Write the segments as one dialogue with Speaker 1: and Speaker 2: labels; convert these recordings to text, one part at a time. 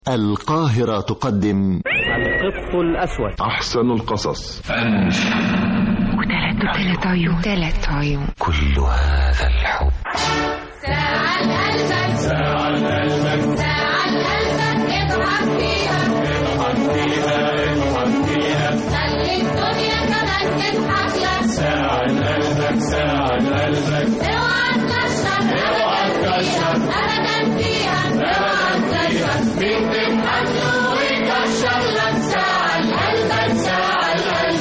Speaker 1: القاهرة تقدم
Speaker 2: القط الأسود
Speaker 3: أحسن القصص
Speaker 4: وثلاث ثلاث عيون ثلاث عيون
Speaker 1: كل هذا الحب
Speaker 5: ساعة قلبك ساعة قلبك ساعة قلبك اضحك فيها اضحك فيها اضحك فيها خلي الدنيا كمان تضحك لك ساعة قلبك ساعة قلبك اوعى تكشر اوعى تكشر ابدا فيها اوعى تكشر مين تضحك له ويكشر لك ساعة قلبك ساعة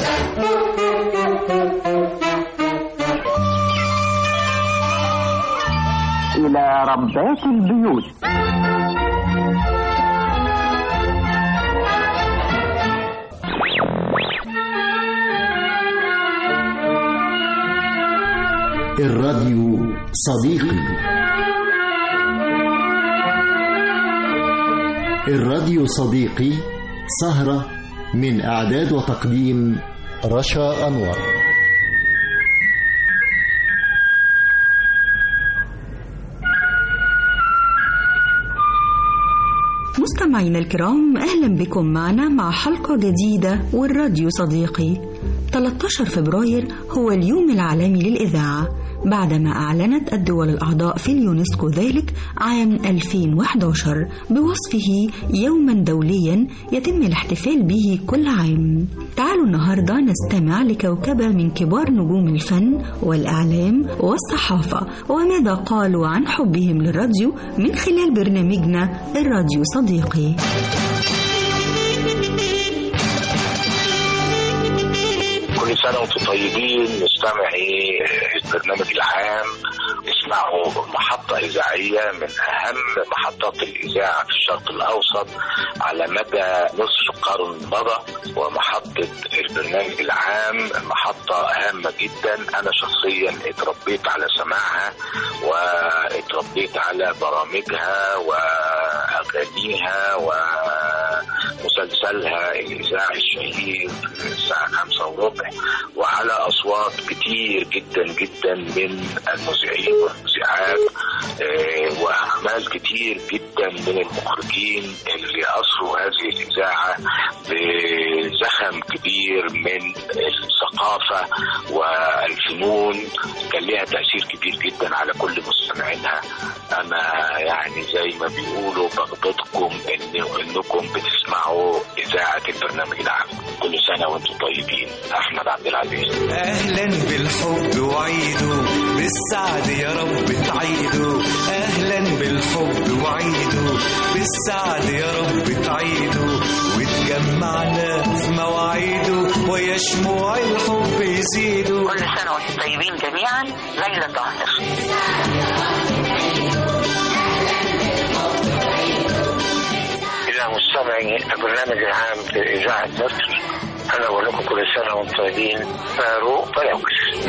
Speaker 5: قلبك
Speaker 6: إلى ربات البيوت
Speaker 1: الراديو صديقي الراديو صديقي سهرة من إعداد وتقديم رشا أنور
Speaker 7: مستمعينا الكرام أهلا بكم معنا مع حلقة جديدة والراديو صديقي 13 فبراير هو اليوم العالمي للإذاعة بعدما أعلنت الدول الأعضاء في اليونسكو ذلك عام 2011 بوصفه يوما دوليا يتم الاحتفال به كل عام تعالوا النهاردة نستمع لكوكبة من كبار نجوم الفن والإعلام والصحافة وماذا قالوا عن حبهم للراديو من خلال برنامجنا الراديو صديقي
Speaker 8: كل سنة وانتم طيبين مستمعي البرنامج العام اسمعوا محطة إذاعية من أهم محطات الإذاعة في الشرق الأوسط على مدى نصف قرن مضى ومحطة البرنامج العام محطة هامة جدا أنا شخصيا اتربيت على سماعها واتربيت على برامجها وأغانيها و مسلسلها الإذاعي الشهير الساعة خمسة وربع وعلى أصوات كتير جدا جدا من المذيعين والمذيعات آه، وأعمال كتير جدا من المخرجين اللي أسروا هذه الإذاعة بزخم كبير من الثقافة والفنون كان لها تأثير كبير جدا على كل مستمعينها أنا يعني زي ما بيقولوا بغبطكم إن إنكم بتسمعوا إذاعة البرنامج العام كل سنة وأنتم طيبين أحمد عبد العزيز
Speaker 9: اهلا بالحب وعيدوا بالسعد يا رب تعيدوا اهلا بالحب وعيدوا بالسعد يا رب تعيدوا وتجمعنا في مواعيده ويا شموع الحب يزيدوا
Speaker 10: كل سنة وانتم طيبين جميعا ليلى طاهر
Speaker 8: إلى مستمعي البرنامج العام في إذاعة مصر أنا أقول لكم كل سنة وأنتم طيبين فاروق فلوكس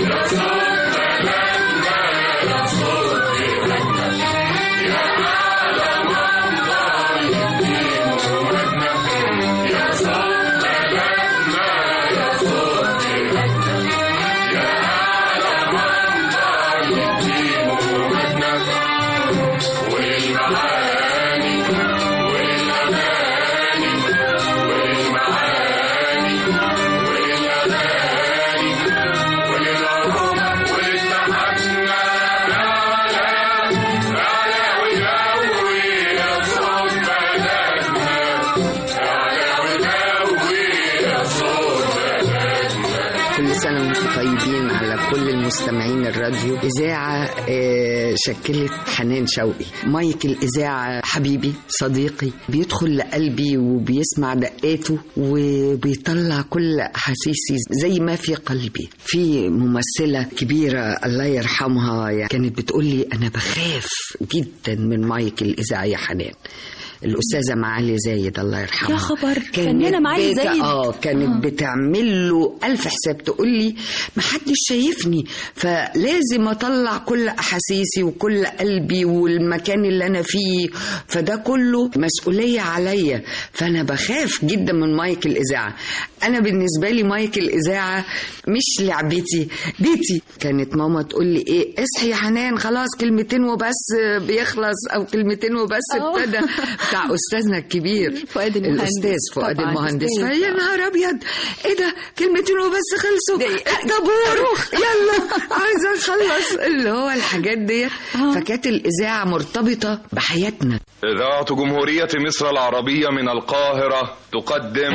Speaker 4: كل سنة وانتم طيبين على كل المستمعين الراديو إذاعة آه، شكلت حنان شوقي مايك الإذاعة حبيبي صديقي بيدخل لقلبي وبيسمع دقاته وبيطلع كل أحاسيسي زي ما في قلبي في ممثلة كبيرة الله يرحمها يعني كانت بتقول لي أنا بخاف جدا من مايك الإذاعة يا حنان الأستاذة معالي زايد الله يرحمها
Speaker 7: يا خبر،
Speaker 4: كانت
Speaker 7: فنانة معالي
Speaker 4: بت-
Speaker 7: زايد.
Speaker 4: اه كانت بتعمل له ألف حساب تقول لي ما حدش شايفني فلازم أطلع كل أحاسيسي وكل قلبي والمكان اللي أنا فيه فده كله مسؤولية عليا فأنا بخاف جدا من مايك الإذاعة أنا بالنسبة لي مايك الإذاعة مش لعبتي بيتي كانت ماما تقول لي إيه اصحي يا حنان خلاص كلمتين وبس بيخلص أو كلمتين وبس ابتدى بتاع استاذنا الكبير
Speaker 7: فؤاد المهندس.
Speaker 4: الاستاذ فؤاد
Speaker 7: طبعاً،
Speaker 4: المهندس
Speaker 7: أستاذ.
Speaker 4: فيا نهار ابيض ايه ده كلمتين وبس خلصوا طابور يلا عايزه اخلص اللي هو الحاجات ديت فكانت الاذاعه مرتبطه بحياتنا
Speaker 3: إذاعة جمهورية مصر العربية من القاهرة تقدم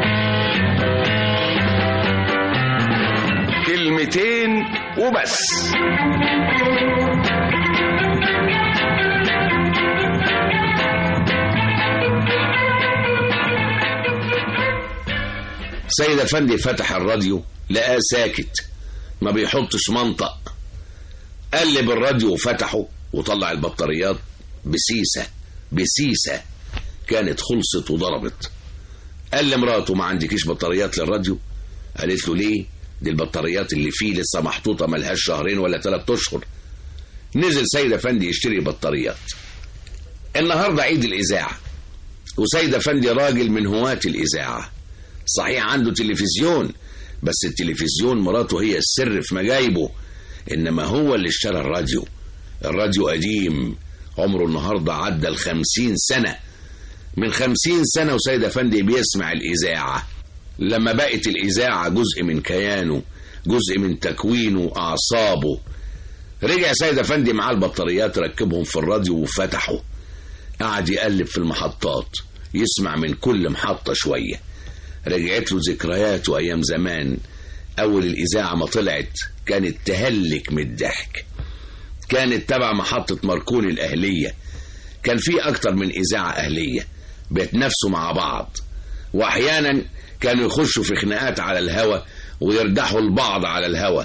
Speaker 3: كلمتين وبس
Speaker 11: سيد افندي فتح الراديو لقاه ساكت ما بيحطش منطق قلب الراديو وفتحه وطلع البطاريات بسيسة بسيسة كانت خلصت وضربت قال لمراته ما عندكيش بطاريات للراديو قالت له ليه دي البطاريات اللي فيه لسه محطوطة ملهاش شهرين ولا ثلاث أشهر نزل سيد أفندي يشتري بطاريات النهاردة عيد الإذاعة وسيد أفندي راجل من هواة الإذاعة صحيح عنده تلفزيون بس التلفزيون مراته هي السر في مجايبه إنما هو اللي اشترى الراديو الراديو قديم عمره النهاردة عدى الخمسين سنة من خمسين سنة وسيد أفندي بيسمع الإذاعة لما بقت الإذاعة جزء من كيانه جزء من تكوينه وأعصابه رجع سيد أفندي معاه البطاريات ركبهم في الراديو وفتحه قعد يقلب في المحطات يسمع من كل محطة شوية رجعت له ذكرياته أيام زمان أول الإذاعة ما طلعت كانت تهلك من الضحك كانت تبع محطة ماركوني الأهلية كان في أكتر من إذاعة أهلية بيتنافسوا مع بعض وأحيانا كانوا يخشوا في خناقات على الهوا ويردحوا البعض على الهوا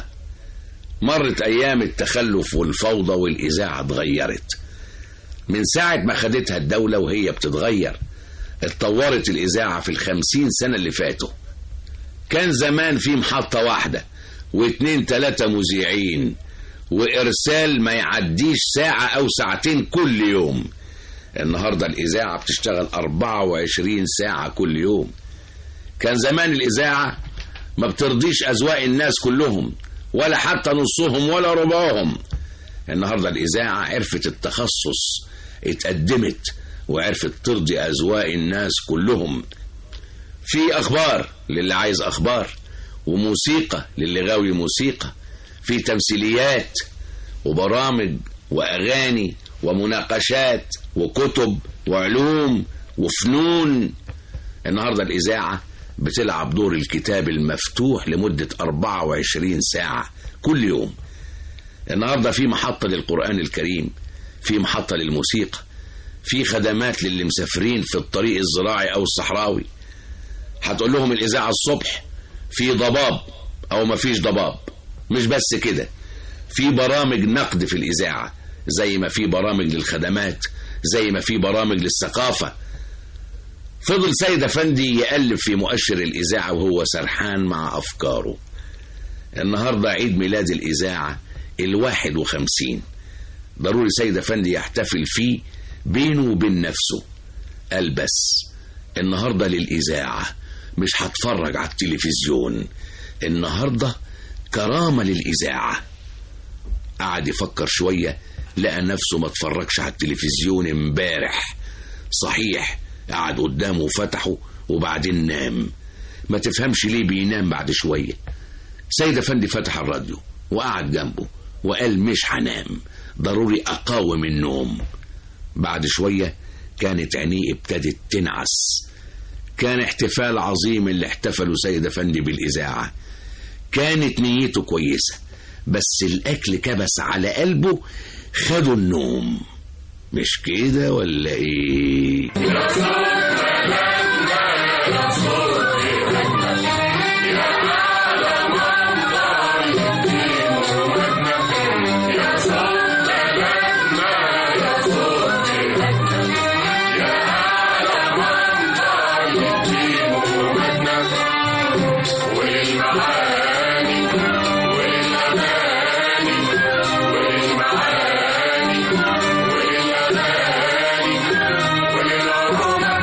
Speaker 11: مرت أيام التخلف والفوضى والإذاعة اتغيرت من ساعة ما خدتها الدولة وهي بتتغير اتطورت الإذاعة في الخمسين سنة اللي فاتوا كان زمان في محطة واحدة واتنين تلاتة مذيعين وإرسال ما يعديش ساعة أو ساعتين كل يوم النهاردة الإذاعة بتشتغل 24 ساعة كل يوم كان زمان الإذاعة ما بترضيش أذواق الناس كلهم ولا حتى نصهم ولا ربعهم النهاردة الإذاعة عرفت التخصص اتقدمت وعرفت ترضي أذواق الناس كلهم في أخبار للي عايز أخبار وموسيقى للي غاوي موسيقى في تمثيليات وبرامج وأغاني ومناقشات وكتب وعلوم وفنون النهاردة الإذاعة بتلعب دور الكتاب المفتوح لمدة 24 ساعة كل يوم النهاردة في محطة للقرآن الكريم في محطة للموسيقى في خدمات للي مسافرين في الطريق الزراعي أو الصحراوي هتقول لهم الإذاعة الصبح في ضباب أو مفيش ضباب مش بس كده في برامج نقد في الإذاعة زي ما في برامج للخدمات زي ما في برامج للثقافة فضل سيد أفندي يقلب في مؤشر الإذاعة وهو سرحان مع أفكاره النهاردة عيد ميلاد الإذاعة الواحد وخمسين ضروري سيد أفندي يحتفل فيه بينه وبين نفسه قال بس النهاردة للإذاعة مش هتفرج على التلفزيون النهاردة كرامة للإذاعة قعد يفكر شوية لقى نفسه ما اتفرجش على التلفزيون امبارح صحيح قعد قدامه وفتحه وبعدين نام ما تفهمش ليه بينام بعد شوية سيد أفندي فتح الراديو وقعد جنبه وقال مش هنام ضروري أقاوم النوم بعد شوية كانت عينيه ابتدت تنعس كان احتفال عظيم اللي احتفلوا سيد أفندي بالإذاعة كانت نيته كويسة بس الأكل كبس على قلبه خدوا النوم مش كده ولا ايه
Speaker 5: والمعاني والأماني وللعروبة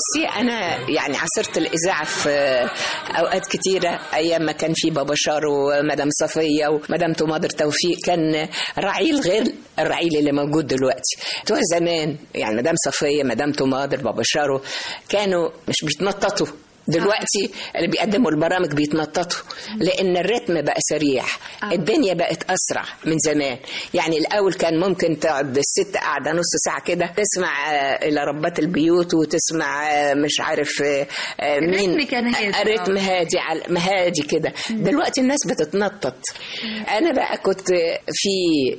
Speaker 12: بصي انا يعني عاصرت الاذاعه في اوقات كتيره ايام ما كان في بابا شار ومدام صفيه ومدام تماضر توفيق كان رعيل غير الرعيل اللي موجود دلوقتي بتوع زمان يعني مدام صفيه مدام تماضر بابا شارو كانوا مش بيتنططوا دلوقتي اللي بيقدموا البرامج بيتنططوا لان الريتم بقى سريع الدنيا بقت اسرع من زمان يعني الاول كان ممكن تقعد الست قاعده نص ساعه كده تسمع آه، الى ربات البيوت وتسمع آه، مش عارف آه، آه، مين
Speaker 13: الريتم كان هادي.
Speaker 12: الريتم هادي على- هادي كده دلوقتي الناس بتتنطط انا بقى كنت في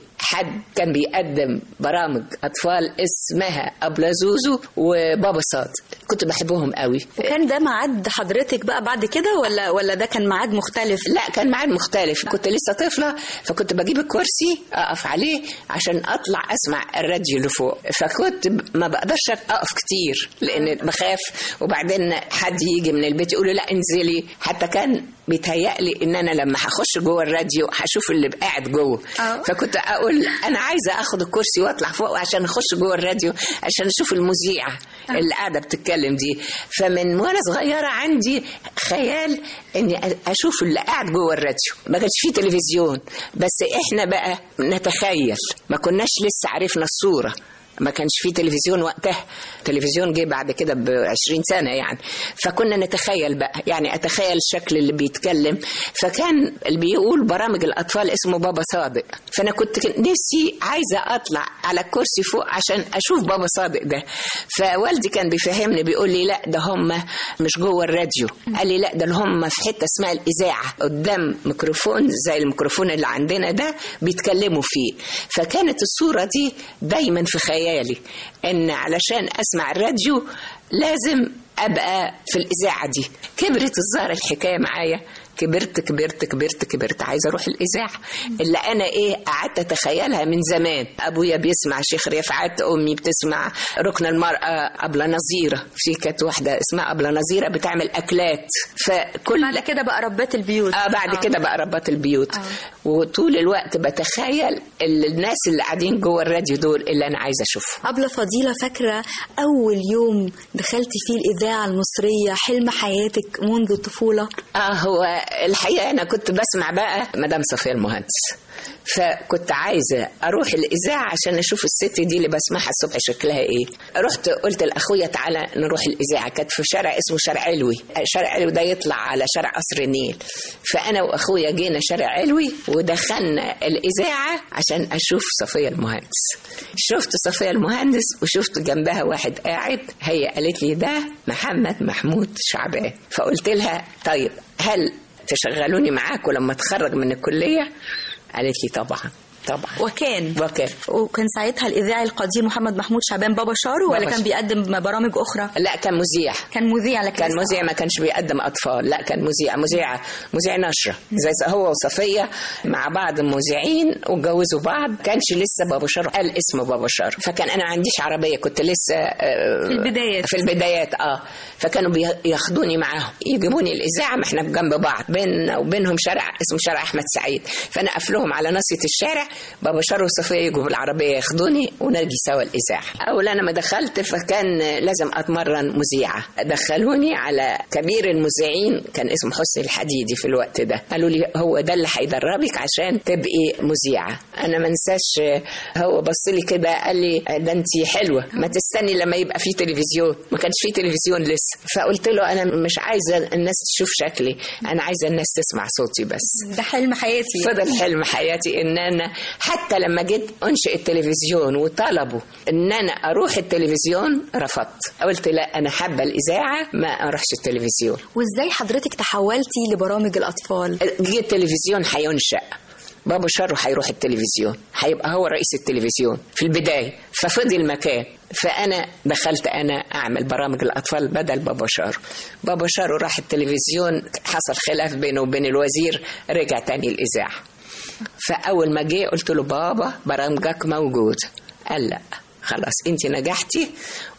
Speaker 12: حد كان بيقدم برامج اطفال اسمها ابله زوزو وبابا صاد كنت بحبهم قوي
Speaker 13: وكان ده ميعاد حضرتك بقى بعد كده ولا ولا ده كان ميعاد مختلف
Speaker 12: لا كان ميعاد مختلف كنت لسه طفله فكنت بجيب الكرسي اقف عليه عشان اطلع اسمع الراديو اللي فوق فكنت ب- ما بقدرش اقف كتير لان بخاف وبعدين حد يجي من البيت يقول لي لا انزلي حتى كان بيتهيألي ان انا لما هخش جوه الراديو هشوف اللي قاعد جوه
Speaker 13: آه.
Speaker 12: فكنت اقول انا عايزه اخد الكرسي واطلع فوق عشان اخش جوه الراديو عشان اشوف المذيعه اللي قاعده بتتكلم دي فمن وانا صغيره عندي خيال اني أ- اشوف اللي قاعد جوه الراديو ما كانش فيه تلفزيون بس احنا بقى نتخيل ما كناش لسه عرفنا الصوره ما كانش فيه تلفزيون وقتها التلفزيون جه بعد كده ب 20 سنه يعني فكنا نتخيل بقى يعني اتخيل الشكل اللي بيتكلم فكان اللي بيقول برامج الاطفال اسمه بابا صادق فانا كنت نفسي عايزه اطلع على الكرسي فوق عشان اشوف بابا صادق ده فوالدي كان بيفهمني بيقول لي لا ده هم مش جوه الراديو قال لي لا ده هم في حته اسمها الاذاعه قدام ميكروفون زي الميكروفون اللي عندنا ده بيتكلموا فيه فكانت الصوره دي دايما في خيالي ان علشان اسمع الراديو لازم ابقى في الاذاعه دي كبرت الظاهر الحكايه معايا كبرت كبرت كبرت كبرت عايزه اروح الاذاعه اللي انا ايه قعدت اتخيلها من زمان ابويا بيسمع شيخ رفعت امي بتسمع ركن المراه ابله نظيره في كانت واحده اسمها ابله نظيره بتعمل اكلات فكل
Speaker 13: بعد كده بقى ربات البيوت
Speaker 12: اه بعد كده بقى ربات البيوت وطول الوقت بتخيل ال- الناس اللي قاعدين جوه الراديو دول اللي انا عايزه اشوفهم
Speaker 13: أبلة فضيلة فاكرة أول يوم دخلتي فيه الإذاعة المصرية حلم حياتك منذ الطفولة
Speaker 12: اه هو الحقيقه انا كنت بسمع بقى مدام صفيه المهندس فكنت عايزه اروح الاذاعه عشان اشوف الست دي اللي بسمعها الصبح شكلها ايه رحت قلت لاخويا تعالى نروح الاذاعه كانت في شارع اسمه شارع علوي شارع علوي ده يطلع على شارع قصر النيل فانا واخويا جينا شارع علوي ودخلنا الاذاعه عشان اشوف صفيه المهندس شفت صفيه المهندس وشفت جنبها واحد قاعد هي قالت لي ده محمد محمود شعبان فقلت لها طيب هل تشغلوني معاكم لما اتخرج من الكليه قالت لي طبعا طبعا
Speaker 13: وكان
Speaker 12: وكان
Speaker 13: وكان ساعتها الإذاعي القدير محمد محمود شعبان بابا شارو ولا
Speaker 12: بابا
Speaker 13: كان
Speaker 12: ش-
Speaker 13: بيقدم برامج أخرى
Speaker 12: لا كان مذيع
Speaker 13: كان مذيع لكن
Speaker 12: كان
Speaker 13: لسه-
Speaker 12: مذيع ما كانش بيقدم اطفال لا كان مذيع مذيع مذيع نشره زي هو وصفيه مع بعض مذيعين واتجوزوا بعض كانش لسه بابا شار قال اسمه بابا شار فكان انا ما عنديش عربيه كنت لسه آه،
Speaker 13: في البدايات.
Speaker 12: في البدايات اه فكانوا بياخدوني معاهم يجيبوني الاذاعه ما احنا جنب بعض بيننا وبينهم شارع اسمه شارع احمد سعيد فانا اقفلهم على ناصيه الشارع بابا شار وصفيه يجوا بالعربيه ياخدوني ونجي سوا الاذاعه اول انا ما دخلت فكان لازم اتمرن مذيعه دخلوني على كبير المذيعين كان اسمه حسني الحديدي في الوقت ده قالوا لي هو ده اللي هيدربك عشان تبقي مذيعه انا ما انساش هو بص لي كده قال لي ده انت حلوه ما تستني لما يبقى في تلفزيون ما كانش في تلفزيون لسه فقلت له انا مش عايزه الناس تشوف شكلي انا عايزه الناس تسمع صوتي بس
Speaker 13: ده حلم حياتي
Speaker 12: فضل حلم حياتي ان انا حتى لما جيت انشئ التلفزيون وطلبوا ان انا اروح التلفزيون رفضت قلت لا انا حابه الاذاعه ما اروحش التلفزيون
Speaker 13: وإزاي حضرتك تحولتي لبرامج الأطفال
Speaker 12: جه التلفزيون هينشأ بابا شارو هيروح التلفزيون هيبقى هو رئيس التلفزيون في البداية ففضل مكان فأنا دخلت أنا أعمل برامج الأطفال بدل بابا شارو بابا شارو راح التلفزيون حصل خلاف بينه وبين الوزير رجع تاني الإذاعة فأول ما جه قلت له بابا برامجك موجود قال لا خلاص انت نجحتي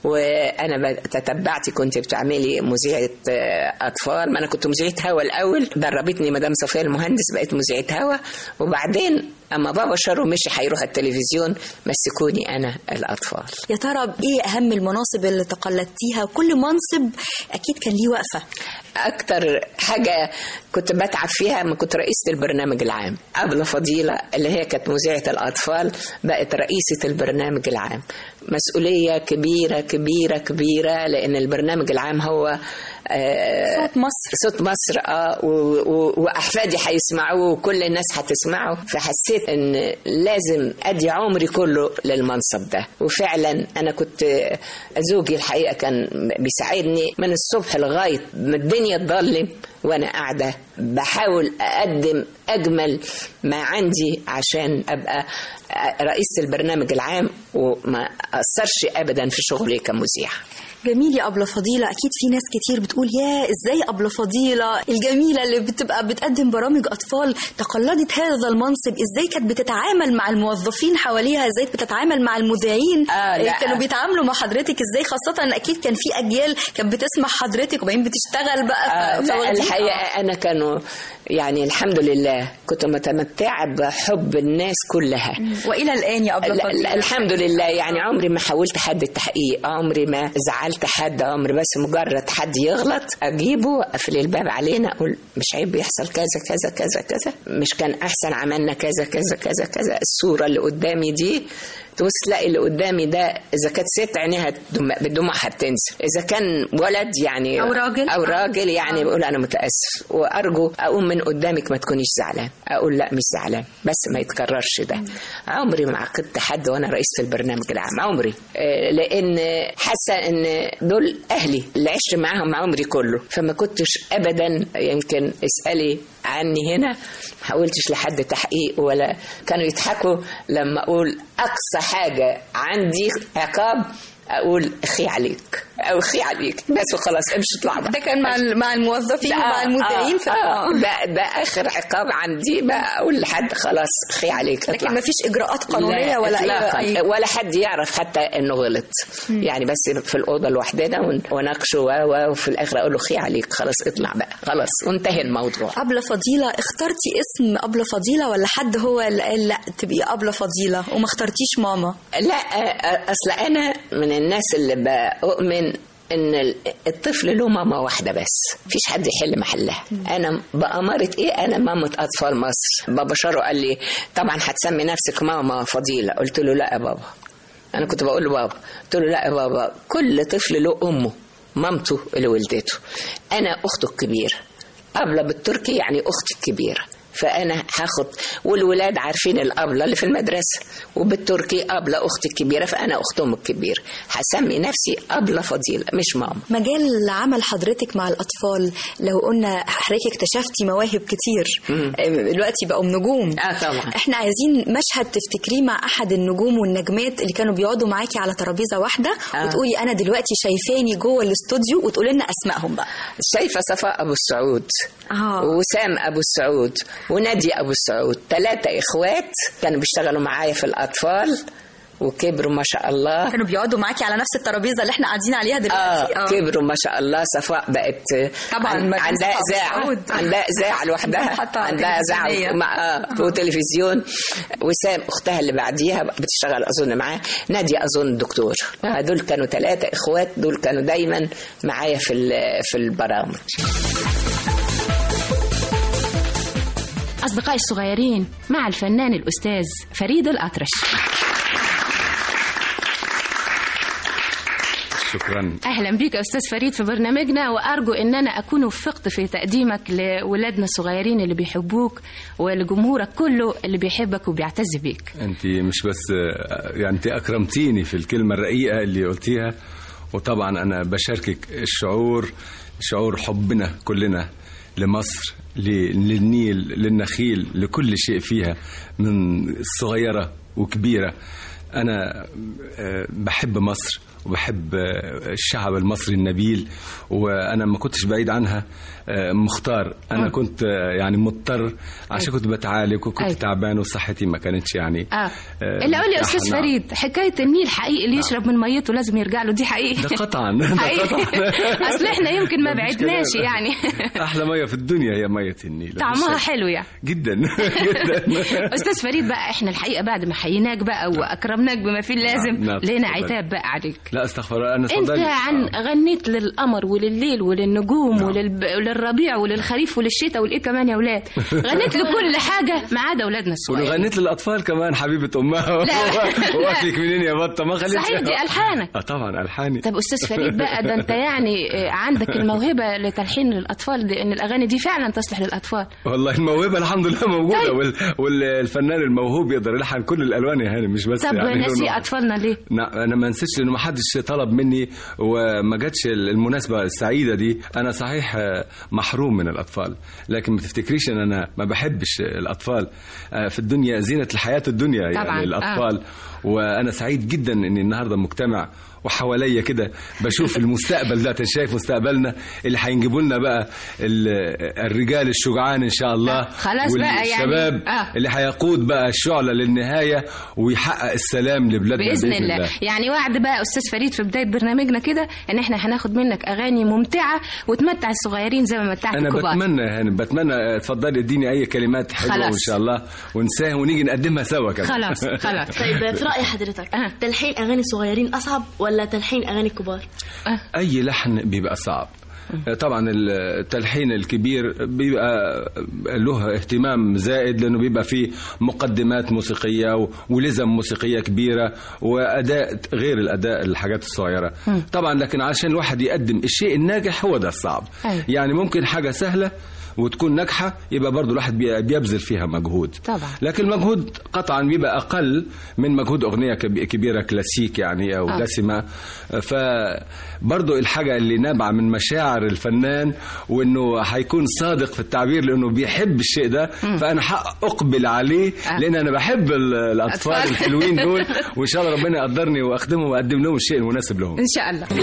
Speaker 12: وانا تتبعتي كنت بتعملي مذيعه آه، اطفال ما انا كنت مذيعه هوا الاول دربتني مدام صفيه المهندس بقيت مذيعه هوا وبعدين اما بابا شارو مشي هيروح التلفزيون مسكوني انا الاطفال
Speaker 13: يا ترى ايه اهم المناصب اللي تقلدتيها كل منصب اكيد كان ليه وقفه
Speaker 12: اكتر حاجه كنت بتعب فيها لما كنت رئيسه البرنامج العام قبل فضيله اللي هي كانت مذيعه الاطفال بقت رئيسه البرنامج العام مسؤوليه كبيره كبيره كبيره لان البرنامج العام هو آه،
Speaker 13: صوت مصر
Speaker 12: صوت مصر اه و- و- واحفادي هيسمعوه وكل الناس هتسمعه فحسيت ان لازم ادي عمري كله للمنصب ده وفعلا انا كنت زوجي الحقيقه كان بيساعدني من الصبح لغايه ما الدنيا تضلم وانا قاعده بحاول اقدم اجمل ما عندي عشان ابقى رئيسه البرنامج العام وما اثرش ابدا في شغلي كمذيعه
Speaker 13: جميل يا أبلة فضيلة أكيد في ناس كتير بتقول يا إزاي أبلة فضيلة الجميلة اللي بتبقى بتقدم برامج أطفال تقلدت هذا المنصب إزاي كانت بتتعامل مع الموظفين حواليها إزاي بتتعامل مع المذيعين
Speaker 12: آه، لا.
Speaker 13: كانوا بيتعاملوا مع حضرتك إزاي خاصة إن أكيد كان في أجيال كانت بتسمع حضرتك وبعدين بتشتغل بقى
Speaker 12: آه،
Speaker 13: ف- فواخدين-
Speaker 12: الحقيقة أنا كانوا يعني الحمد لله كنت متمتعة بحب الناس كلها
Speaker 13: وإلى الآن يا أبلة
Speaker 12: لا-
Speaker 13: فضيلة
Speaker 12: لا، الحمد لله يعني عمري ما حاولت حد التحقيق عمري ما زعلت حد عمري بس مجرد حد يغلط اجيبه اقفل الباب علينا اقول مش عيب يحصل كذا كذا كذا كذا مش كان احسن عملنا كذا كذا كذا كذا الصوره اللي قدامي دي تبص تلاقي اللي قدامي ده اذا كانت ست عينيها دم- بدموعها بتنزل اذا كان ولد يعني
Speaker 13: أو راجل.
Speaker 12: او راجل يعني بقول انا متاسف وارجو اقوم من قدامك ما تكونيش زعلان اقول لا مش زعلان بس ما يتكررش ده عمري ما عاقبت حد وانا رئيسه البرنامج العام عمري آه، لان حاسه ان دول اهلي اللي عشت معاهم عمري كله فما كنتش ابدا يمكن اسالي عني هنا ما حاولتش لحد تحقيق ولا كانوا يضحكوا لما اقول اقصى حاجه عندي عقاب اقول اخي عليك او اخي عليك بس وخلاص امشي اطلع بقى
Speaker 13: ده كان مع ال- مع الموظفين
Speaker 12: ده-
Speaker 13: ومع المذيعين
Speaker 12: آه
Speaker 13: ف-
Speaker 12: آه ده ده اخر عقاب عندي بقى اقول لحد خلاص اخي عليك
Speaker 13: لكن
Speaker 12: اطلع.
Speaker 13: ما فيش إجراءات قانونية
Speaker 12: لا
Speaker 13: ولا
Speaker 12: إطلاقاً.
Speaker 13: أي أي-
Speaker 12: ولا حد يعرف حتى انه غلط
Speaker 13: مم.
Speaker 12: يعني بس في الاوضه لوحدنا ون- وناقشه و- و- وفي الاخر اقول له اخي عليك خلاص اطلع بقى خلاص وانتهى الموضوع
Speaker 13: أبلة فضيلة اخترتي اسم أبلة فضيلة ولا حد هو اللي قال لا تبقي أبلة فضيلة وما اخترتيش ماما
Speaker 12: لا آه، اصل انا من الناس اللي بؤمن ان ال- الطفل له ماما واحده بس مفيش حد يحل محلها انا بأمارة ايه انا مامة اطفال مصر بابا شارو قال لي طبعا هتسمي نفسك ماما فضيله قلت له لا يا بابا انا كنت بقول له بابا قلت له لا يا بابا كل طفل له امه مامته اللي ولدته انا اخته الكبيره أبلة بالتركي يعني أختي الكبيرة فأنا هاخد والولاد عارفين الأبلة اللي في المدرسة وبالتركي أبلة أختي الكبيرة فأنا أختهم الكبيرة هسمي نفسي أبلة فضيلة مش ماما
Speaker 13: مجال عمل حضرتك مع الأطفال لو قلنا حضرتك اكتشفتي مواهب كتير
Speaker 12: مم.
Speaker 13: آه، دلوقتي بقوا نجوم
Speaker 12: اه طبعا
Speaker 13: احنا عايزين مشهد تفتكريه مع احد النجوم والنجمات اللي كانوا بيقعدوا معاكي على ترابيزه واحده
Speaker 12: آه.
Speaker 13: وتقولي انا دلوقتي شايفاني جوه الاستوديو وتقولي لنا اسمائهم بقى
Speaker 12: شايفة صفاء أبو السعود
Speaker 13: اه
Speaker 12: وسام أبو السعود ونادية أبو السعود ثلاثة إخوات كانوا بيشتغلوا معايا في الأطفال وكبروا ما شاء الله
Speaker 13: كانوا بيقعدوا معاكي على نفس الترابيزه اللي احنا قاعدين عليها دلوقتي
Speaker 12: اه كبروا ما شاء الله صفاء بقت
Speaker 13: طبعاً،
Speaker 12: عن-
Speaker 13: ما
Speaker 12: عندها
Speaker 13: تنسى أبو
Speaker 12: اذاعه
Speaker 13: سعود.
Speaker 12: عندها اذاعه لوحدها
Speaker 13: حتى
Speaker 12: عندها
Speaker 13: تلفزيونية.
Speaker 12: اذاعه مع اه وتلفزيون وسام اختها اللي بعديها بتشتغل اظن معاه ناديه اظن دكتور آه دول كانوا ثلاثه اخوات دول كانوا دايما معايا في ال- في البرامج
Speaker 14: أصدقائي الصغيرين مع الفنان الأستاذ فريد الأطرش
Speaker 15: شكرا
Speaker 14: أهلا بك يا أستاذ فريد في برنامجنا وأرجو أن أنا أكون وفقت في تقديمك لولادنا الصغيرين اللي بيحبوك ولجمهورك كله اللي بيحبك وبيعتز بيك
Speaker 15: انت مش بس يعني انت اكرمتيني في الكلمه الرقيقه اللي قلتيها وطبعا انا بشاركك الشعور شعور حبنا كلنا لمصر ل- للنيل للنخيل لكل شيء فيها من صغيره وكبيره انا آه، بحب مصر وبحب آه، الشعب المصري النبيل وانا ما كنتش بعيد عنها آه، مختار انا
Speaker 14: مم.
Speaker 15: كنت آه، يعني مضطر عشان كنت بتعالج وكنت
Speaker 14: أيوة.
Speaker 15: تعبان وصحتي ما كانتش يعني
Speaker 14: اه
Speaker 15: آه،
Speaker 14: اللي قول لي يا
Speaker 15: مرتاحة،
Speaker 14: استاذ
Speaker 15: نعم.
Speaker 14: فريد حكايه النيل حقيقي اللي يشرب من ميته لازم يرجع له دي حقيقي
Speaker 15: ده قطعا ده
Speaker 14: حقيقي
Speaker 15: قطعا
Speaker 14: اصل احنا يمكن ما
Speaker 15: مفيش
Speaker 14: بعدناش
Speaker 15: كلام.
Speaker 14: يعني
Speaker 15: احلى ميه في الدنيا هي ميه النيل
Speaker 14: طعمها
Speaker 15: مفيش شك.
Speaker 14: حلو يعني
Speaker 15: جدا جدا
Speaker 14: استاذ فريد بقى احنا الحقيقه بعد ما حييناك بقى واكرمناك بما فيه اللازم
Speaker 15: نعم،
Speaker 14: لنا
Speaker 15: اتفضل.
Speaker 14: عتاب بقى عليك
Speaker 15: لا استغفر الله انا
Speaker 14: انت
Speaker 15: اتفضلي.
Speaker 14: عن غنيت للقمر ولليل وللنجوم وللب... وللربيع وللخريف وللشتاء والايه كمان يا اولاد غنيت لكل حاجه ما عدا اولادنا الصغيرين
Speaker 15: وغنيت للاطفال كمان حبيبه امها
Speaker 14: لا.
Speaker 15: واكلك منين يا بطه ما خليتش
Speaker 14: صحيح دي الحانك
Speaker 15: اه طبعا الحاني
Speaker 14: طب استاذ فريد بقى ده انت يعني آه، عندك الموهبه لتلحين للاطفال لان الاغاني دي فعلا تصلح للاطفال
Speaker 15: والله الموهبه الحمد لله موجوده
Speaker 14: طيب.
Speaker 15: وال... والفنان الموهوب يقدر يلحن كل الالوان يا هاني مش بس
Speaker 14: طب
Speaker 15: يعني
Speaker 14: ناسي
Speaker 15: لونه-
Speaker 14: اطفالنا ليه
Speaker 15: نعم انا ما نسيتش لانه ما حدش طلب مني وما جاتش المناسبه السعيده دي انا صحيح آه، محروم من الاطفال لكن ما تفتكريش ان انا ما بحبش الاطفال آه، في الدنيا زينه الحياه الدنيا
Speaker 14: طبعاً،
Speaker 15: يعني الاطفال وانا سعيد جدا اني النهارده مجتمع وحواليا كده بشوف المستقبل ده شايف مستقبلنا اللي هينجبوا لنا بقى ال- الرجال الشجعان ان شاء الله
Speaker 14: خلاص بقى يعني.
Speaker 15: والشباب
Speaker 14: آه.
Speaker 15: اللي هيقود بقى الشعله للنهايه ويحقق السلام لبلادنا
Speaker 14: باذن الله يعني وعد بقى استاذ فريد في بدايه برنامجنا كده ان احنا هناخد منك اغاني ممتعه وتمتع الصغيرين زي ما متعت
Speaker 15: انا
Speaker 14: الكبار
Speaker 15: بتمنى يعني بتمنى اتفضلي اديني اي كلمات حلوه
Speaker 14: خلاص.
Speaker 15: وان شاء الله ونساهم ونيجي نقدمها سوا كمان
Speaker 14: خلاص خلاص
Speaker 16: طيب في رأي حضرتك تلحين أغاني الصغيرين أصعب ولا تلحين أغاني الكبار؟
Speaker 15: اي لحن بيبقى صعب طبعا التلحين الكبير بيبقى له اهتمام زائد لانه بيبقى فيه مقدمات موسيقيه و- ولزم موسيقيه كبيره واداء غير الاداء الحاجات الصغيره
Speaker 14: مم.
Speaker 15: طبعا لكن عشان الواحد يقدم الشيء الناجح هو ده الصعب
Speaker 14: أيوة.
Speaker 15: يعني ممكن حاجه سهله وتكون ناجحه يبقى برضو الواحد بي- بيبذل فيها مجهود
Speaker 14: طبعا
Speaker 15: لكن المجهود قطعا بيبقى اقل من مجهود اغنيه كب- كبيره كلاسيك يعني او
Speaker 14: آه.
Speaker 15: دسمه فبرضو الحاجه اللي نابعه من مشاعر الفنان وانه هيكون صادق في التعبير لانه بيحب الشيء ده فانا حق اقبل عليه
Speaker 14: آه.
Speaker 15: لان انا بحب ال- الاطفال
Speaker 14: أطفال.
Speaker 15: الحلوين دول وان شاء الله ربنا يقدرني واخدمهم واقدم لهم الشيء المناسب لهم
Speaker 14: ان شاء الله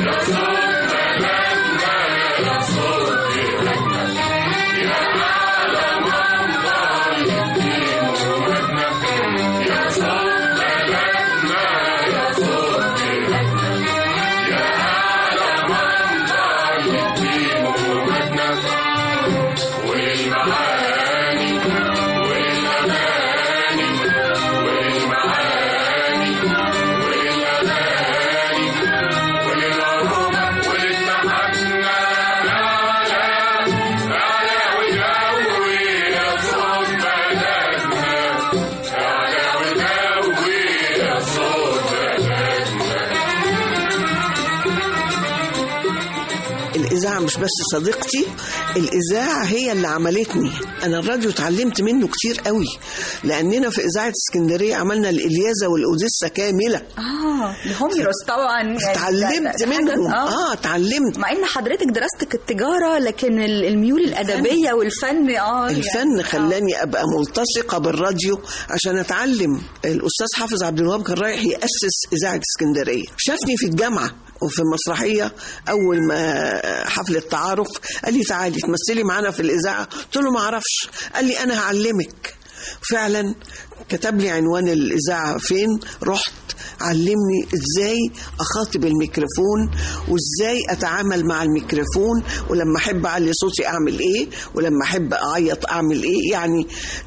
Speaker 17: الإذاعة مش بس صديقتي الإذاعة هي اللي عملتني أنا الراديو اتعلمت منه كتير قوي لأننا في إذاعة اسكندرية عملنا الإلياذة والأوديسة كاملة
Speaker 13: اه لهوميروس طبعا يعني ده-
Speaker 17: اتعلمت
Speaker 13: ده- ده حاجة-
Speaker 17: منهم اه اتعلمت
Speaker 13: مع ان حضرتك دراستك التجاره لكن ال- الميول الادبيه والفن اه
Speaker 17: الفن
Speaker 13: يعني-
Speaker 17: خلاني ابقى ملتصقه بالراديو عشان اتعلم الاستاذ حافظ عبد الوهاب كان رايح ياسس اذاعه اسكندريه شافني في الجامعه وفي المسرحيه اول ما حفله تعارف قال لي تعالي تمثلي معانا في الاذاعه قلت له ما اعرفش قال لي انا هعلمك فعلا كتب لي عنوان الاذاعه فين رحت علمني ازاي اخاطب الميكروفون وازاي اتعامل مع الميكروفون ولما احب اعلي صوتي اعمل ايه ولما احب اعيط اعمل ايه يعني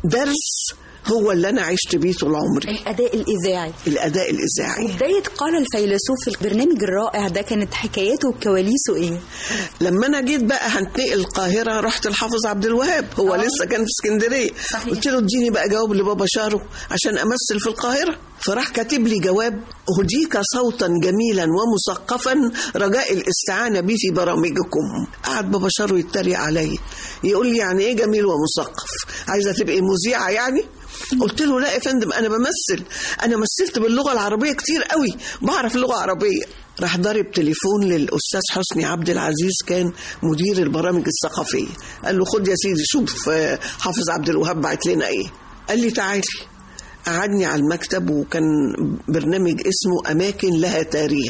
Speaker 17: درس هو اللي انا عشت بيه طول عمري
Speaker 13: الاداء الاذاعي
Speaker 17: الاداء الاذاعي
Speaker 13: بدايه قال الفيلسوف البرنامج الرائع ده كانت حكاياته وكواليسه ايه
Speaker 17: لما انا جيت بقى هنتقل القاهره رحت الحافظ عبد الوهاب هو أوه. لسه كان في اسكندريه قلت له اديني بقى جواب لبابا شارو عشان امثل في القاهره فراح كاتب لي جواب اهديك صوتا جميلا ومثقفا رجاء الاستعانه به في برامجكم قعد بابا شارو يتريق عليا يقول لي يعني ايه جميل ومثقف عايزه تبقي مذيعه يعني قلت له لا يا فندم انا بمثل انا مثلت باللغه العربيه كتير قوي بعرف لغه عربيه راح ضارب تليفون للاستاذ حسني عبد العزيز كان مدير البرامج الثقافيه قال له خد يا سيدي شوف آه، حافظ عبد الوهاب بعت لنا ايه قال لي تعالي قعدني على المكتب وكان برنامج اسمه اماكن لها تاريخ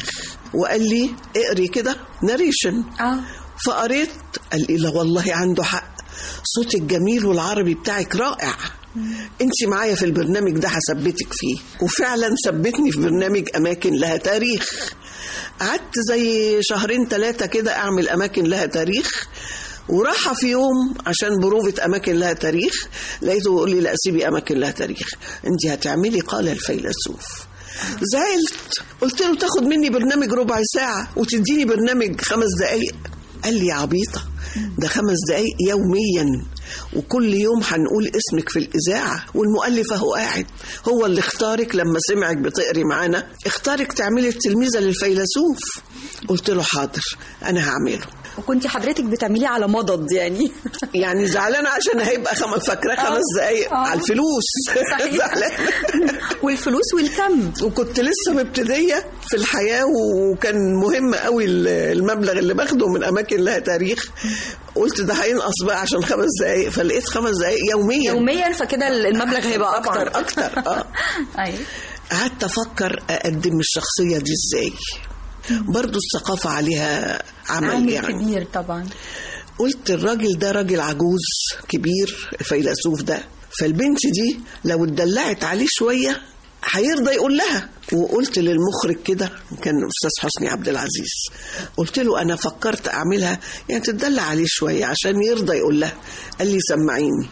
Speaker 17: وقال لي اقري كده ناريشن فقريت قال لي لا والله عنده حق صوتك جميل والعربي بتاعك رائع انت معايا في البرنامج ده هثبتك فيه وفعلا ثبتني في برنامج اماكن لها تاريخ قعدت زي شهرين ثلاثة كده اعمل اماكن لها تاريخ وراحة في يوم عشان بروفة أماكن لها تاريخ لقيته يقول لي لا سيبي أماكن لها تاريخ أنت هتعملي قال الفيلسوف زعلت قلت له تاخد مني برنامج ربع ساعة وتديني برنامج خمس دقايق قال لي يا عبيطة ده خمس دقايق يوميا وكل يوم هنقول اسمك في الإذاعة والمؤلف أهو قاعد هو اللي اختارك لما سمعك بتقري معانا اختارك تعملي التلميذة للفيلسوف قلت له حاضر أنا هعمله
Speaker 13: وكنت حضرتك بتعمليه على مضض يعني
Speaker 17: يعني زعلانة عشان هيبقى خمس فاكرة خمس دقايق على الفلوس
Speaker 13: صحيح.
Speaker 17: زعلانة
Speaker 13: والفلوس والكم
Speaker 17: وكنت لسه مبتدية في الحياة وكان مهم قوي المبلغ اللي باخده من أماكن لها تاريخ قلت ده هينقص بقى عشان خمس دقايق فلقيت خمس دقايق يوميا
Speaker 13: يوميا فكده المبلغ هيبقى
Speaker 17: طبعاً
Speaker 13: اكتر
Speaker 17: أكتر اه
Speaker 13: ايوه
Speaker 17: قعدت أفكر أقدم الشخصية دي إزاي برضو الثقافة عليها عمل,
Speaker 13: عامل
Speaker 17: يعني
Speaker 13: كبير طبعا
Speaker 17: قلت الراجل ده راجل عجوز كبير الفيلسوف ده فالبنت دي لو اتدلعت عليه شوية هيرضى يقول لها وقلت للمخرج كده كان استاذ حسني عبد العزيز قلت له انا فكرت اعملها يعني تدلع عليه شويه عشان يرضى يقول لها قال لي سمعيني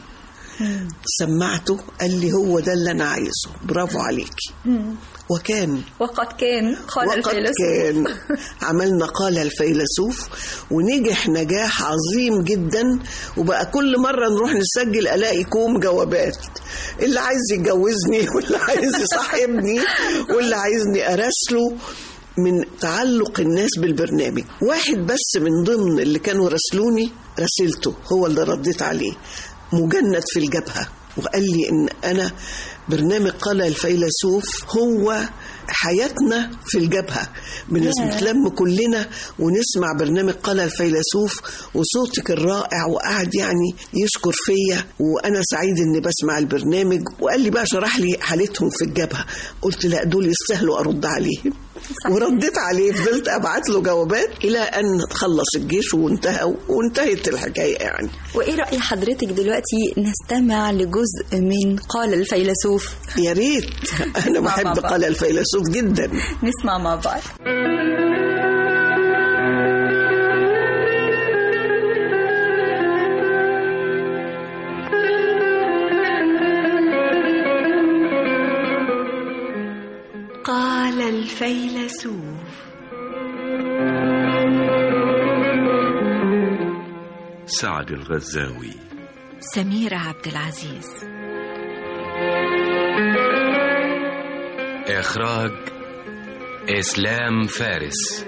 Speaker 17: سمعته قال لي هو ده اللي انا عايزه برافو عليكي وكان
Speaker 13: وقد كان قال
Speaker 17: وقد
Speaker 13: الفيلسوف
Speaker 17: كان عملنا قال الفيلسوف ونجح نجاح عظيم جدا وبقى كل مرة نروح نسجل ألاقي كوم جوابات اللي عايز يتجوزني واللي عايز يصاحبني واللي عايزني أراسله من تعلق الناس بالبرنامج واحد بس من ضمن اللي كانوا راسلوني راسلته هو اللي رديت عليه مجند في الجبهة وقال لي ان انا برنامج قال الفيلسوف هو حياتنا في الجبهة بنس-
Speaker 13: ياه.
Speaker 17: بنتلم كلنا ونسمع برنامج قال الفيلسوف وصوتك الرائع وقعد يعني يشكر فيا وانا سعيد اني بسمع البرنامج وقال لي بقى شرح لي حالتهم في الجبهة قلت لا دول يستاهلوا ارد عليهم ورديت عليه فضلت ابعت له جوابات الى ان خلص الجيش وانتهى وانتهت الحكايه يعني
Speaker 13: وايه راي حضرتك دلوقتي نستمع لجزء من قال الفيلسوف
Speaker 17: يا ريت انا
Speaker 13: نسمع
Speaker 17: بحب
Speaker 13: مع بعض.
Speaker 17: قال الفيلسوف جدا
Speaker 13: نسمع مع بعض
Speaker 18: قال الفيلسوف
Speaker 19: سعد الغزاوي
Speaker 18: سميرة عبد العزيز
Speaker 20: إخراج إسلام فارس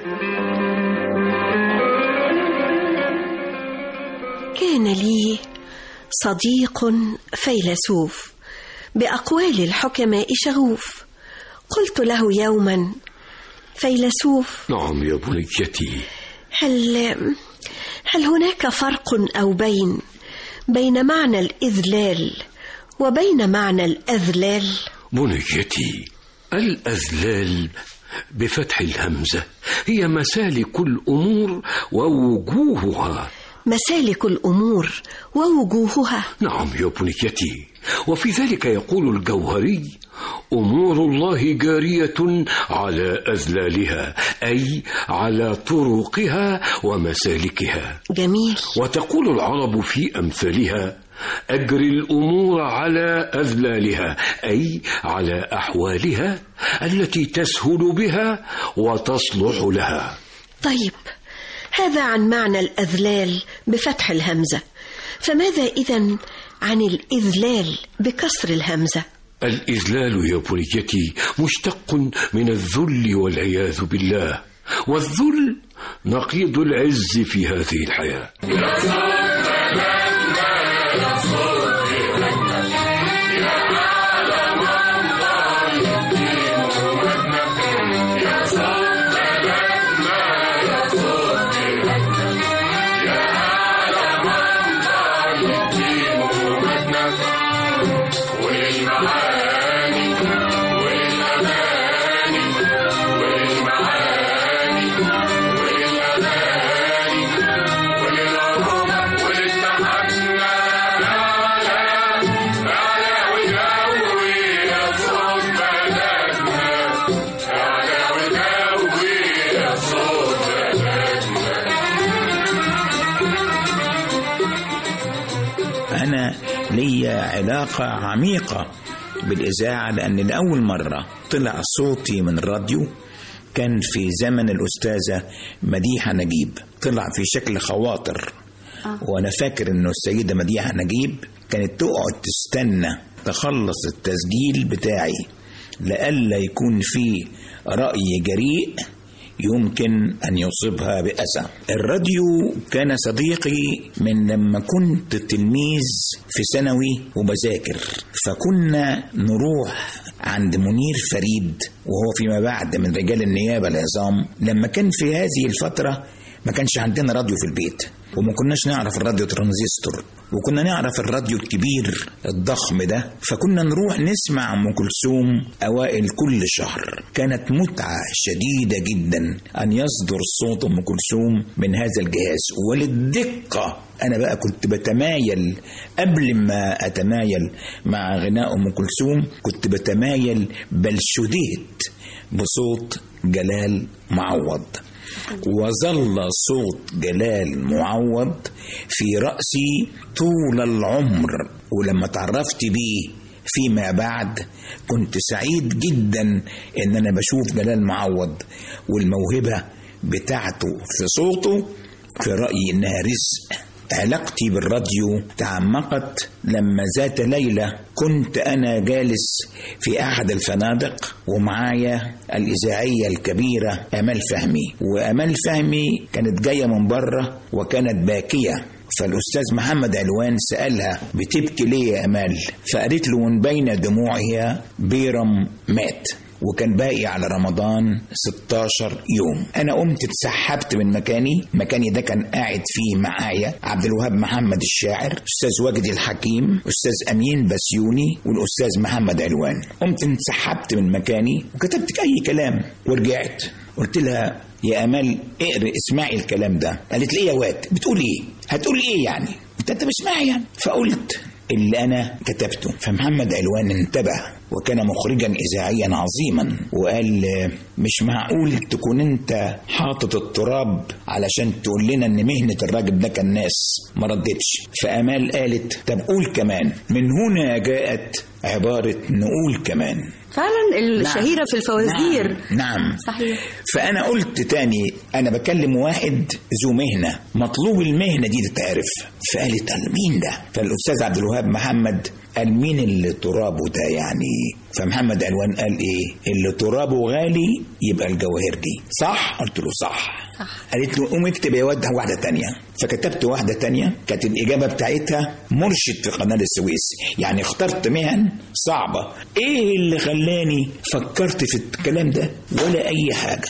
Speaker 21: كان لي صديق فيلسوف بأقوال الحكماء شغوف قلت له يوما فيلسوف
Speaker 19: نعم يا بنيتي
Speaker 21: هل هل هناك فرق أو بين بين معنى الإذلال وبين معنى الأذلال
Speaker 19: بنيتي الأذلال بفتح الهمزة هي مسالك الأمور ووجوهها
Speaker 21: مسالك الأمور ووجوهها
Speaker 19: نعم يا بنيتي وفي ذلك يقول الجوهري أمور الله جارية على أذلالها أي على طرقها ومسالكها
Speaker 21: جميل
Speaker 19: وتقول العرب في أمثالها أجر الأمور على أذلالها أي على أحوالها التي تسهل بها وتصلح لها
Speaker 21: طيب هذا عن معنى الأذلال بفتح الهمزة فماذا إذا عن الإذلال بكسر الهمزة
Speaker 19: الإذلال يا بنيتي مشتق من الذل والعياذ بالله والذل نقيض العز في هذه الحياة
Speaker 5: والمعاني والأماني والمعاني
Speaker 2: أنا ليا علاقة عميقة بالإذاعة لأن لأول مرة طلع صوتي من الراديو كان في زمن الأستاذة مديحة نجيب طلع في شكل خواطر وأنا فاكر إنه السيدة مديحة نجيب كانت تقعد تستنى تخلص التسجيل بتاعي لئلا يكون في رأي جريء يمكن أن يصيبها بأذى الراديو كان صديقي من لما كنت تلميذ في ثانوي وبذاكر فكنا نروح عند منير فريد وهو فيما بعد من رجال النيابة العظام لما كان في هذه الفترة ما كانش عندنا راديو في البيت وما كناش نعرف الراديو ترانزستور وكنا نعرف الراديو الكبير الضخم ده فكنا نروح نسمع ام كلثوم اوائل كل شهر كانت متعه شديده جدا ان يصدر صوت ام كلثوم من هذا الجهاز وللدقه انا بقى كنت بتمايل قبل ما اتمايل مع غناء ام كلثوم كنت بتمايل بل شدهت بصوت جلال معوض وظل صوت جلال معوض في رأسي طول العمر ولما تعرفت بيه فيما بعد كنت سعيد جدا ان انا بشوف جلال معوض والموهبة بتاعته في صوته في رأيي انها رزق علاقتي بالراديو تعمقت لما ذات ليلة كنت أنا جالس في أحد الفنادق ومعايا الإذاعية الكبيرة أمال فهمي وأمال فهمي كانت جاية من بره وكانت باكية فالأستاذ محمد علوان سألها بتبكي ليه يا أمال فقالت له من بين دموعها بيرم مات وكان باقي على رمضان 16 يوم انا قمت اتسحبت من مكاني مكاني ده كان قاعد فيه معايا عبد الوهاب محمد الشاعر استاذ واجد الحكيم استاذ امين بسيوني والاستاذ محمد علوان قمت انسحبت من مكاني وكتبت اي كلام ورجعت قلت لها يا امال اقري اسمعي الكلام ده قالت لي إيه يا واد بتقول ايه هتقول ايه يعني قلت انت بسمعي يعني فقلت اللي انا كتبته فمحمد علوان انتبه وكان مخرجا اذاعيا عظيما وقال مش معقول تكون انت حاطط التراب علشان تقول لنا ان مهنه الراجل ده كان ناس ما ردتش فامال قالت طب قول كمان من هنا جاءت عباره نقول كمان
Speaker 7: فعلا الشهيرة في الفوازير
Speaker 2: نعم, نعم.
Speaker 7: صحيح
Speaker 2: فأنا قلت تاني أنا بكلم واحد ذو مهنة مطلوب المهنة دي تتعرف فقالت قال مين ده فالأستاذ عبد الوهاب محمد قال مين اللي ترابه ده يعني فمحمد علوان قال ايه اللي ترابه غالي يبقى الجواهرجي صح قلت له صح, صح. قالت له قوم اكتب يا واد واحده تانية فكتبت واحده تانية كانت الاجابه بتاعتها مرشد في قناه السويس يعني اخترت مهن صعبه ايه اللي خلاني فكرت في الكلام ده ولا اي حاجه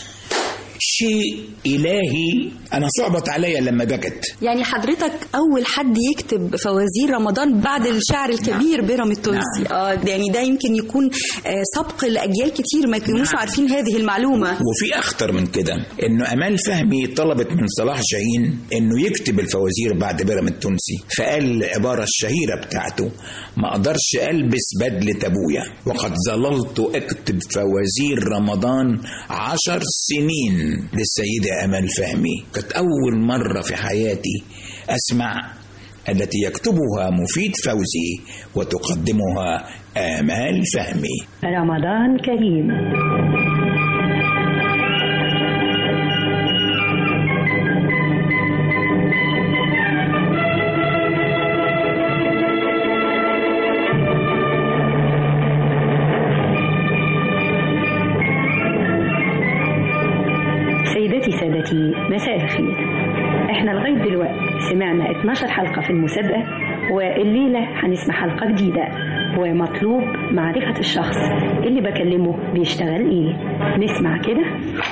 Speaker 2: شيء إلهي أنا صعبت عليا لما بكت
Speaker 7: يعني حضرتك أول حد يكتب فوازير رمضان بعد الشاعر الكبير نعم. بيرام التونسي نعم. آه يعني ده يمكن يكون آه سبق لأجيال كتير ما يكونوش نعم. عارفين هذه المعلومة
Speaker 2: وفي أخطر من كده إنه أمال فهمي طلبت من صلاح جاهين إنه يكتب الفوازير بعد بيرام التونسي فقال العبارة الشهيرة بتاعته ما أقدرش ألبس بدلة أبويا وقد ظللت أكتب فوازير رمضان عشر سنين للسيدة أمل فهمي كانت أول مرة في حياتي أسمع التي يكتبها مفيد فوزي وتقدمها آمال فهمي
Speaker 22: رمضان كريم سادتي مساء الخير احنا لغاية دلوقتي سمعنا 12 حلقة في المسابقة والليلة هنسمع حلقة جديدة ومطلوب معرفة الشخص اللي بكلمه بيشتغل ايه نسمع كده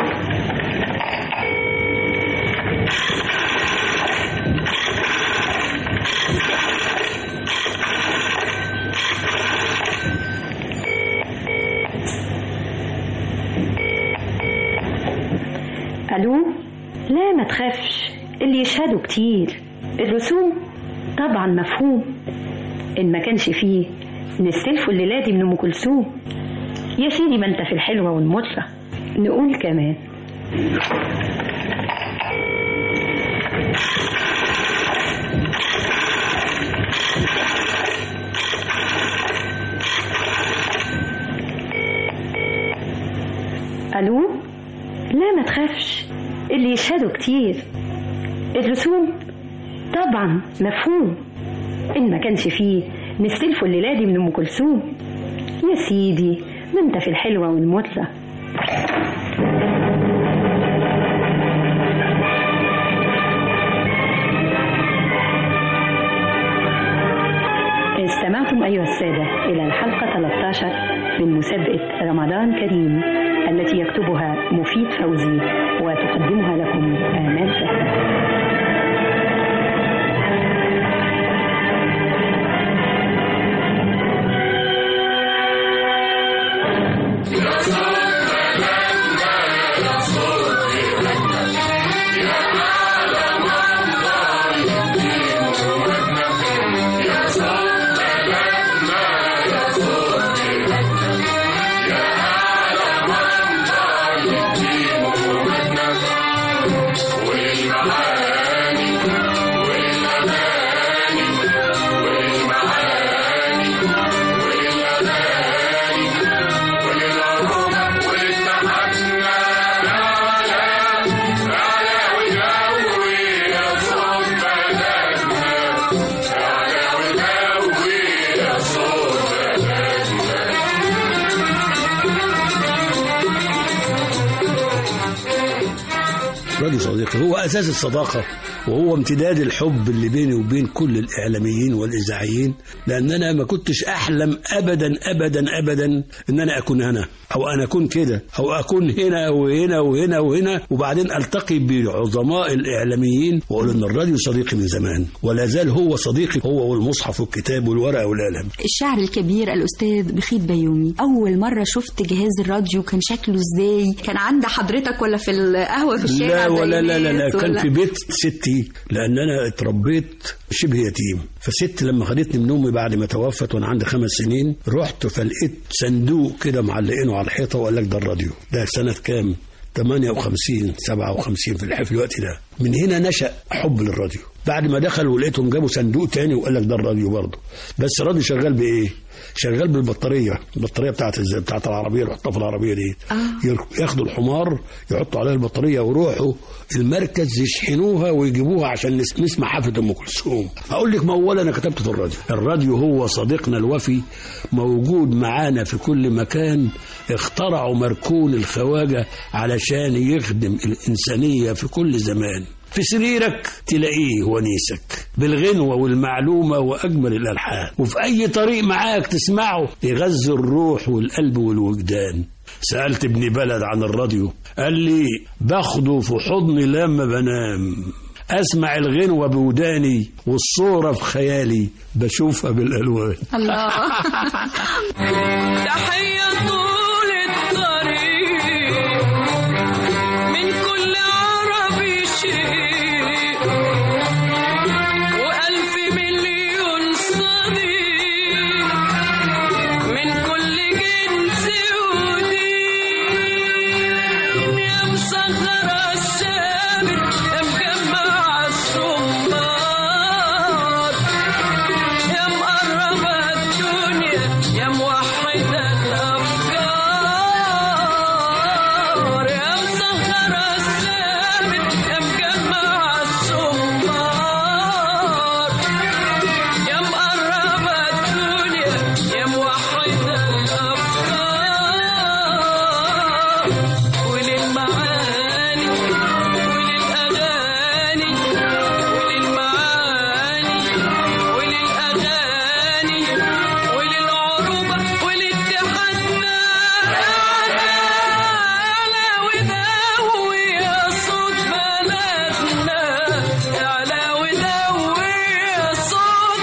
Speaker 22: الو لا ما تخافش اللي يشهدوا كتير الرسوم طبعا مفهوم ان ما كانش فيه نستلفوا الليلة دي من ام كلثوم يا سيدي ما انت في الحلوة والمرة نقول كمان اللي يشهدوا كتير الرسوم طبعا مفهوم إن ما كانش فيه نستلفوا الليلة دي من أم كلثوم يا سيدي ما انت في الحلوة والمرة استمعتم أيها السادة إلى الحلقة 13 من مسابقة رمضان كريم التي يكتبها مفيد فوزي وتقدمها لكم آمال فهمي
Speaker 1: راديو صديقي هو أساس الصداقة وهو امتداد الحب اللي بيني وبين كل الإعلاميين والإذاعيين لأن أنا ما كنتش أحلم أبدا أبدا أبدا إن أنا أكون هنا أو أنا أكون كده أو أكون هنا وهنا وهنا وهنا وبعدين ألتقي بعظماء الإعلاميين وأقول إن الراديو صديقي من زمان ولا زال هو صديقي هو والمصحف والكتاب والورقة والقلم
Speaker 7: الشاعر الكبير الأستاذ بخيت بيومي أول مرة شفت جهاز الراديو كان شكله إزاي كان عند حضرتك ولا في القهوة في الشارع
Speaker 1: لا
Speaker 7: زي
Speaker 1: ولا لا لا, لا
Speaker 7: الناس
Speaker 1: كان
Speaker 7: ولا-
Speaker 1: في بيت ستي لان انا اتربيت شبه يتيم فستي لما خدتني من امي بعد ما توفت وانا عندي خمس سنين رحت فلقيت صندوق كده معلقينه على الحيطه وقال لك ده الراديو ده سنه كام 58 57 في الح- في الوقت ده من هنا نشا حب للراديو بعد ما دخل ولقيتهم جابوا صندوق تاني وقال لك ده الراديو برضه بس الراديو شغال بايه شغال بالبطاريه البطاريه بتاعت الز- بتاعت العربيه يحطها في العربيه دي ير- ياخدوا الحمار يحطوا عليها البطاريه ويروحوا المركز يشحنوها ويجيبوها عشان نس- نسمع حفله ام كلثوم اقول لك ما اولا انا كتبت في الراديو الراديو هو صديقنا الوفي موجود معانا في كل مكان اخترعوا مركون الخواجه علشان يخدم الانسانيه في كل زمان في سريرك تلاقيه ونيسك بالغنوة والمعلومة وأجمل الألحان وفي أي طريق معاك تسمعه يغذي الروح والقلب والوجدان سألت ابن بلد عن الراديو قال لي باخده في حضني لما بنام أسمع الغنوة بوداني والصورة في خيالي بشوفها بالألوان
Speaker 7: الله
Speaker 5: تحية طول الطريق من كل عربي شيء وألف مليون صديق من كل جنس ودين يا مسخرة السابق يا مجمع الصمار يا مقربة الدنيا يا موحدة الأفكار يا مسهرة الثابت يا مجمع الصمار يا مقربة الدنيا يا موحدة الأفكار وللمعاني وللأغاني وللمعاني وللأغاني وللعروبة ولاتحادنا أعلى ودوي يا صوت بلدنا أعلى ودوي يا صوت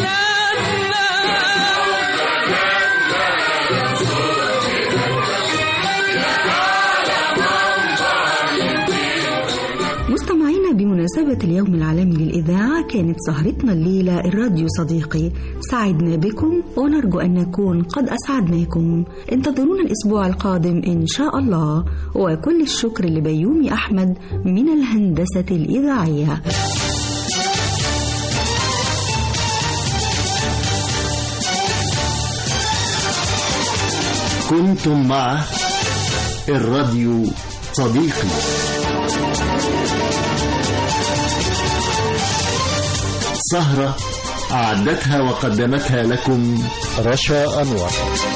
Speaker 7: مستمعينا بمناسبة اليوم العالمي للإذاعة كانت سهرتنا الليلة الراديو صديقي سعدنا بكم ونرجو أن نكون قد أسعدناكم انتظرونا الأسبوع القادم إن شاء الله وكل الشكر لبيومي أحمد من الهندسة الإذاعية
Speaker 6: كنتم مع الراديو صديقي السهرة أعدتها وقدمتها لكم رشا أنور